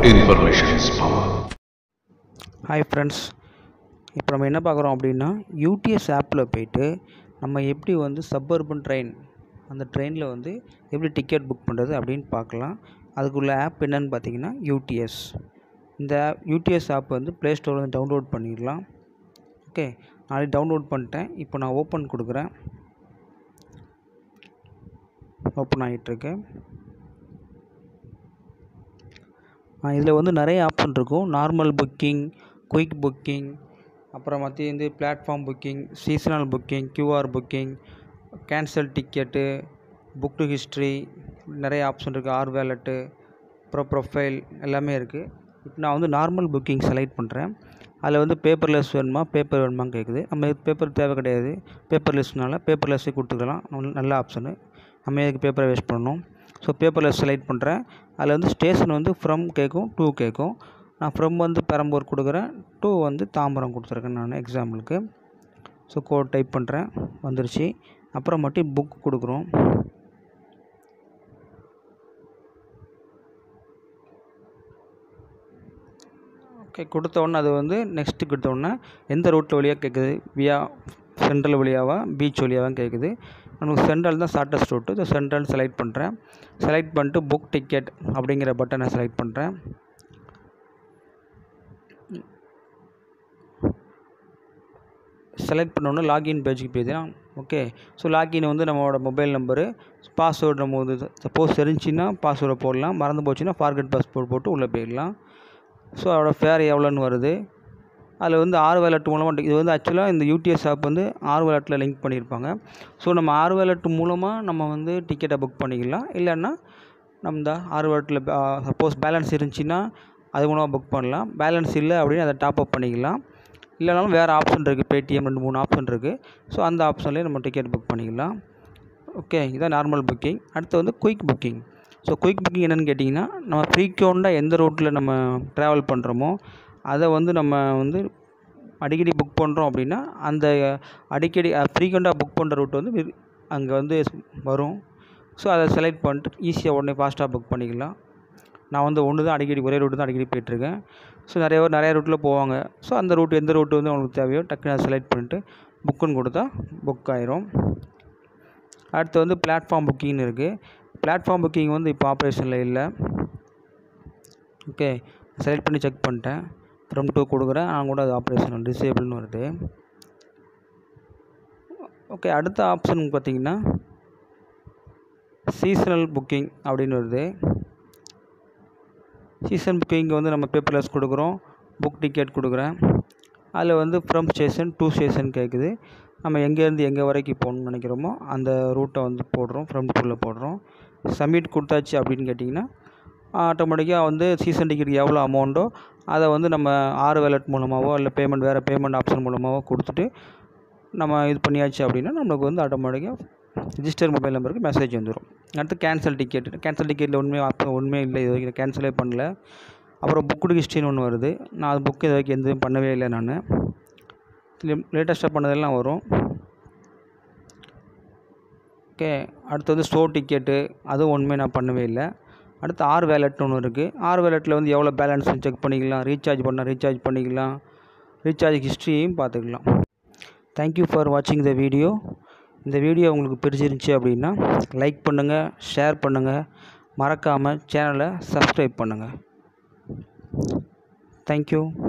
Information is power. Hi friends இப்போ நம்ம என்ன பார்க்குறோம் அப்படின்னா யூடிஎஸ் ஆப்பில் போயிட்டு நம்ம எப்படி வந்து சப்பர்பன் ட்ரெயின் அந்த ட்ரெயினில் வந்து எப்படி டிக்கெட் புக் பண்ணுறது அப்படின்னு பார்க்கலாம் அதுக்குள்ள ஆப் என்னன்னு பார்த்தீங்கன்னா யூடிஎஸ் இந்த யூடிஎஸ் ஆப் வந்து ப்ளே ஸ்டோரில் வந்து டவுன்லோட் பண்ணிடலாம் ஓகே நாளைக்கு டவுன்லோட் பண்ணிட்டேன் இப்போ நான் ஓப்பன் கொடுக்குறேன் ஓப்பன் ஆகிட்டுருக்கு இதில் வந்து நிறைய ஆப்ஷன் இருக்கும் நார்மல் புக்கிங் குயிக் புக்கிங் அப்புறம் மற்ற வந்து platform booking seasonal booking QR booking cancel ticket booked history நிறைய ஆப்ஷன் இருக்குது ஆர் வேலெட்டு அப்புறம் ப்ரொஃபைல் எல்லாமே இருக்குது இப்போ நான் வந்து நார்மல் புக்கிங் செலக்ட் பண்ணுறேன் அதில் வந்து பேப்பர்லெஸ் வேணுமா பேப்பர் வேணுமான்னு கேட்குது நம்ம பேப்பர் தேவை கிடையாது பேப்பர்லெஸ்னால பேப்பர்லெஸ்ஸே கொடுத்துக்கலாம் நல்ல- நல்ல ஆப்ஷனு நம்ம எதுக்கு பேப்பரை வேஸ்ட் பண்ணணும் ஸோ பேப்பர்லெஸ் செலக்ட் பண்ணுறேன் அதில் வந்து ஸ்டேஷன் வந்து ஃப்ரம் கேட்கும் டூ கேட்கும் நான் ஃப்ரம் வந்து பெரம்பூர் கொடுக்குறேன் டூ வந்து தாம்பரம் கொடுத்துருக்கேன் நான் எக்ஸாம்பிளுக்கு ஸோ கோட் டைப் பண்ணுறேன் வந்துருச்சு அப்புறம் மட்டும் புக் கொடுக்குறோம் ஓகே கொடுத்த உடனே அது வந்து நெக்ஸ்ட்டு கொடுத்த உடனே எந்த ரூட்டில் வழியாக கேட்குது வியா சென்ட்ரல் வழியாவா பீச் வழியாவான்னு கேட்குது நமக்கு சென்ட்ரல் தான் shortest route so central select பண்ணுறேன் செலக்ட் பண்ணிட்டு புக் டிக்கெட் அப்படிங்கிற பட்டனை செலக்ட் பண்ணுறேன் செலக்ட் பண்ணோன்னே லாகின் பேஜுக்கு போயிடுதான் ஓகே ஸோ லாகின் வந்து நம்மளோட மொபைல் நம்பரு பாஸ்வேர்டு நம்ம வந்து சப்போஸ் தெரிஞ்சுன்னா பாஸ்வேர்டை போடலாம் மறந்து போச்சுன்னா ஃபார்கெட் பாஸ்வேர்ட் போட்டு உள்ளே போயிடலாம் ஸோ அதோட ஃபேர் எவ்வளோன்னு வருது அதில் வந்து ஆறு வேலட் மூலமாக இது வந்து ஆக்சுவலாக இந்த யூடிஎஸ் ஆப் வந்து ஆறு வேலட்டில் லிங்க் பண்ணியிருப்பாங்க ஸோ நம்ம ஆறு வேலட் மூலமாக நம்ம வந்து டிக்கெட்டை புக் பண்ணிக்கலாம் இல்லைன்னா நம்ம இந்த ஆறு வேலட்டில் சப்போஸ் பேலன்ஸ் இருந்துச்சுன்னா அது மூலமாக புக் பண்ணலாம் பேலன்ஸ் இல்லை அப்படின்னு அதை டாப் அப் பண்ணிக்கலாம் இல்லைனாலும் வேறு ஆப்ஷன் இருக்குது பேடிஎம் ரெண்டு மூணு ஆப்ஷன் இருக்குது ஸோ அந்த ஆப்ஷன்லேயே நம்ம டிக்கெட் புக் பண்ணிக்கலாம் ஓகே இதான் நார்மல் புக்கிங் அடுத்து வந்து quick booking so quick booking என்னென்னு கேட்டிங்கன்னா நம்ம ஃப்ரீக்வெண்ட்டாக எந்த ரூட்டில் நம்ம ட்ராவல் பண்ணுறோமோ அதை வந்து நம்ம வந்து அடிக்கடி புக் பண்ணுறோம் அப்படின்னா அந்த அடிக்கடி ஃப்ரீக்வெண்ட்டாக புக் பண்ணுற ரூட் வந்து அங்கே வந்து வரும் ஸோ அதை செலக்ட் பண்ணிட்டு ஈஸியாக உடனே ஃபாஸ்ட்டாக புக் பண்ணிக்கலாம் நான் வந்து ஒன்று தான் அடிக்கடி ஒரே ரூட்டு தான் அடிக்கடி போயிட்டுருக்கேன் ஸோ நிறைய பேர் நிறைய ரூட்டில் போவாங்க ஸோ அந்த ரூட் எந்த ரூட்டு வந்து அவங்களுக்கு தேவையோ டக்குன்னு அதை செலக்ட் பண்ணிட்டு புக்குன்னு கொடுத்தா புக் ஆயிரும் அடுத்து வந்து பிளாட்ஃபார்ம் புக்கிங்னு இருக்குது பிளாட்ஃபார்ம் புக்கிங் வந்து இப்போ ஆப்ரேஷனில் இல்லை ஓகே செலக்ட் பண்ணி செக் பண்ணிட்டேன் ஃப்ரம் டூ கொடுக்குறேன் ஆனால் கூட அது ஆப்ரேஷன் டிசேபிள்னு வருது ஓகே அடுத்த ஆப்ஷன் பார்த்தீங்கன்னா சீசனல் புக்கிங் அப்படின்னு வருது சீசன் புக்கிங் வந்து நம்ம பேப்பர்லெஸ் கொடுக்குறோம் புக் டிக்கெட் கொடுக்குறேன் அதில் வந்து ஃப்ரம் ஸ்டேஷன் டூ ஸ்டேஷன் கேட்குது நம்ம எங்கேருந்து எங்கே வரைக்கும் போகணும்னு நினைக்கிறோமோ அந்த ரூட்டை வந்து போடுறோம் ஃப்ரம் டூவில் போடுறோம் சப்மிட் கொடுத்தாச்சு அப்படின்னு கேட்டிங்கன்னா ஆட்டோமேட்டிக்காக வந்து சீசன் டிக்கெட் எவ்வளோ அமௌண்ட்டோ அதை வந்து நம்ம ஆறு வேலட் மூலமாகவோ இல்லை பேமெண்ட் வேறு பேமெண்ட் ஆப்ஷன் மூலமாகவோ கொடுத்துட்டு நம்ம இது பண்ணியாச்சு அப்படின்னா நம்மளுக்கு வந்து ஆட்டோமேட்டிக்காக ரிஜிஸ்டர் மொபைல் நம்பருக்கு மெசேஜ் வந்துடும் அடுத்து கேன்சல் டிக்கெட் கேன்சல் டிக்கெட்டில் உண்மையாக ஆப்ஷன் உண்மையே இல்லை இது வரைக்கும் கேன்சலே பண்ணல அப்புறம் புக்குடு ஹிஸ்ட்ரின்னு ஒன்று வருது நான் அது புக்கு இது வரைக்கும் எதுவும் பண்ணவே இல்லை நான் லேட்டஸ்ட்டாக பண்ணதெல்லாம் வரும் ஓகே அடுத்து வந்து ஸ்டோர் டிக்கெட்டு அதுவும் ஒன்றுமே நான் பண்ணவே இல்லை அடுத்து ஆர் வேலட்னு ஒன்று இருக்குது ஆர் வேலட்டில் வந்து எவ்வளோ பேலன்ஸ் செக் பண்ணிக்கலாம் ரீசார்ஜ் பண்ணால் ரீசார்ஜ் பண்ணிக்கலாம் ரீசார்ஜ் ஹிஸ்ட்ரியையும் பார்த்துக்கலாம் தேங்க்யூ ஃபார் வாட்சிங் த வீடியோ இந்த வீடியோ உங்களுக்கு பிடிச்சிருந்துச்சி அப்படின்னா லைக் பண்ணுங்கள் ஷேர் பண்ணுங்கள் மறக்காமல் சேனலை சப்ஸ்கிரைப் பண்ணுங்கள் தேங்க்யூ